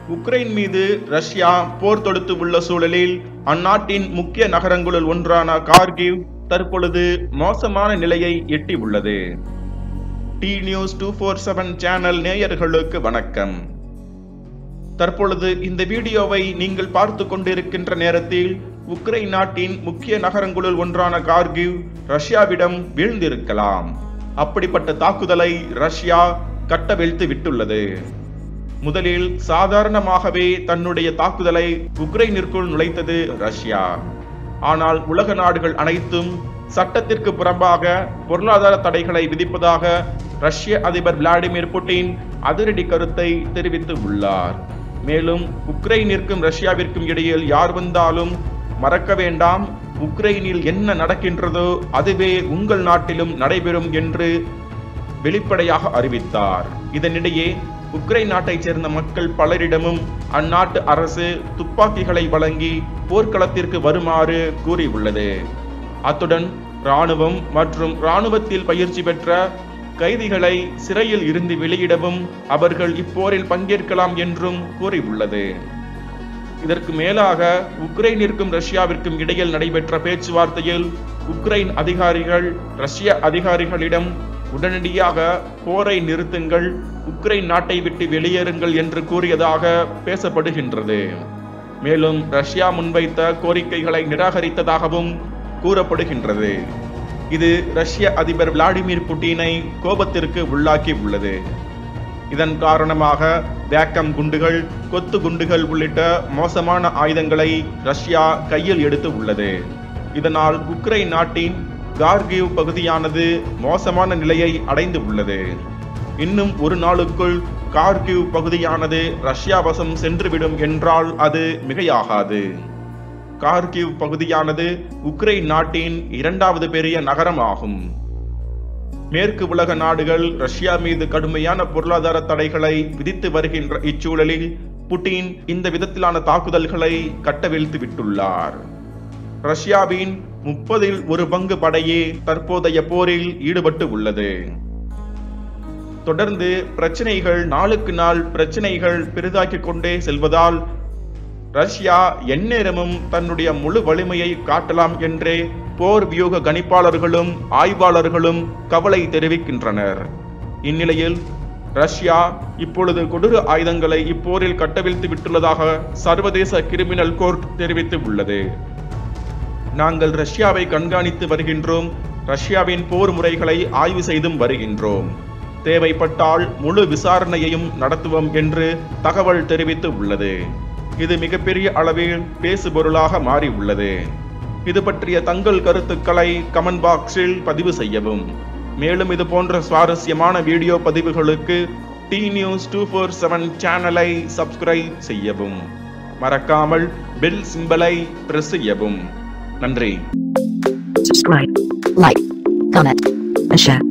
Ukraine மீது Russia போர் தொடுத்து உள்ள சூழலில் அந்நாட்டின் முக்கிய நகரங்களுள் ஒன்றான கார்கிவ் தற்பொழுது மோசமான நிலையை எட்டி உள்ளது T news two four seven channel நேயர்களுக்கு வணக்கம் தற்பொழுது இந்த வீடியோவை நீங்கள் பார்த்து கொண்டிருக்கின்ற நேரத்தில் உக்ரைன் நாட்டின் முக்கிய நகரங்களுள் ஒன்றான கார்கிவ் ரஷ்யாவிடம் வீழ்ந்திருக்கலாம் அப்படிப்பட்ட தாக்குதலை ரஷ்யா கட்டவிழ்த்து விட்டுள்ளது முதலில் சாதாரணமாகவே தன்னுடைய தாக்குதலை உக்ரைனிற்குள் நுழைத்தது ரஷ்யா ஆனால் உலக நாடுகள் அனைத்தும் சட்டத்திற்கு புறம்பாக பொருளாதார தடைகளை விதிப்பதாக ரஷ்ய அதிபர் விளாடிமிர் புட்டின் அதிரடி கருத்தை தெரிவித்து உள்ளார் மேலும் உக்ரைனிற்கும் ரஷ்யாவிற்கும் இடையில் யார் வந்தாலும் மறக்க வேண்டாம் உக்ரைனில் என்ன நடக்கின்றதோ அதுவே உங்கள் நாட்டிலும் நடைபெறும் என்று வெளிப்படையாக அறிவித்தார் இதனிடையே உக்ரைன் நாட்டைச் சேர்ந்த மக்கள் பலரிடமும் அந்நாட்டு அரசு துப்பாக்கிகளை வழங்கி போர்க்களத்திற்கு வருமாறு கூறியுள்ளது அத்துடன் இராணுவம் மற்றும் இராணுவத்தில் பயிற்சி பெற்ற கைதிகளை சிறையில் இருந்து வெளியிடவும் அவர்கள் இப்போரில் பங்கேற்கலாம் என்றும் கூறியுள்ளது இதற்கு மேலாக உக்ரைனிற்கும் ரஷ்யாவிற்கும் இடையில் நடைபெற்ற பேச்சுவார்த்தையில் உக்ரைன் அதிகாரிகள் ரஷ்ய அதிகாரிகளிடம் உடனடியாக போரை நிறுத்துங்கள் உக்ரைன் நாட்டை விட்டு வெளியேறுங்கள் என்று கூறியதாக பேசப்படுகின்றது மேலும் ரஷ்யா முன்வைத்த கோரிக்கைகளை நிராகரித்ததாகவும் கூறப்படுகின்றது இது ரஷ்ய அதிபர் விளாடிமிர் புட்டினை கோபத்திற்கு உள்ளாக்கி உள்ளது இதன் காரணமாக வேக்கம் குண்டுகள் கொத்து குண்டுகள் உள்ளிட்ட மோசமான ஆயுதங்களை ரஷ்யா கையில் எடுத்து உள்ளது இதனால் உக்ரைன் நாட்டின் கார்கிவ் பகுதியானது மோசமான நிலையை அடைந்து உள்ளது இன்னும் ஒரு நாளுக்குள் கார்கிவ் பகுதியானது ரஷ்யா வசம் சென்றுவிடும் என்றால் அது மிகையாகாது கார்கிவ் பகுதியானது உக்ரைன் நாட்டின் இரண்டாவது பெரிய நகரம் ஆகும் மேற்கு உலக நாடுகள் ரஷ்யா மீது கடுமையான பொருளாதார தடைகளை விதித்து வருகின்ற இச்சூழலில் புட்டின் இந்த விதத்திலான தாக்குதல்களை கட்டவிழ்த்து விட்டுள்ளார் ரஷ்யாவின் முப்பதில் ஒரு பங்கு படையே தற்போதைய போரில் ஈடுபட்டு உள்ளது தொடர்ந்து பிரச்சனைகள் நாளுக்கு நாள் பிரச்சனைகள் பெரிதாக்கிக் கொண்டே செல்வதால் ரஷ்யா எந்நேரமும் தன்னுடைய முழு வலிமையை காட்டலாம் என்றே போர் வியூக கணிப்பாளர்களும் ஆய்வாளர்களும் கவலை தெரிவிக்கின்றனர் இந்நிலையில் ரஷ்யா இப்பொழுது கொடூர ஆயுதங்களை இப்போரில் கட்டவிழ்த்து விட்டுள்ளதாக சர்வதேச கிரிமினல் கோர்ட் தெரிவித்து உள்ளது நாங்கள் ரஷ்யாவை கண்காணித்து வருகின்றோம் ரஷ்யாவின் போர் முறைகளை ஆய்வு செய்தும் வருகின்றோம் தேவைப்பட்டால் முழு விசாரணையையும் நடத்துவோம் என்று தகவல் தெரிவித்து உள்ளது இது மிகப்பெரிய அளவில் பேசுபொருளாக மாறி உள்ளது இது பற்றிய தங்கள் கருத்துக்களை கமெண்ட் பாக்ஸில் பதிவு செய்யவும் மேலும் இது போன்ற சுவாரஸ்யமான வீடியோ பதிவுகளுக்கு T news two four seven சேனலை சப்ஸ்கிரைப் செய்யவும் மறக்காமல் பெல் சிம்பலை பிரஸ் செய்யவும் நன்றி subscribe, like, comment, and share.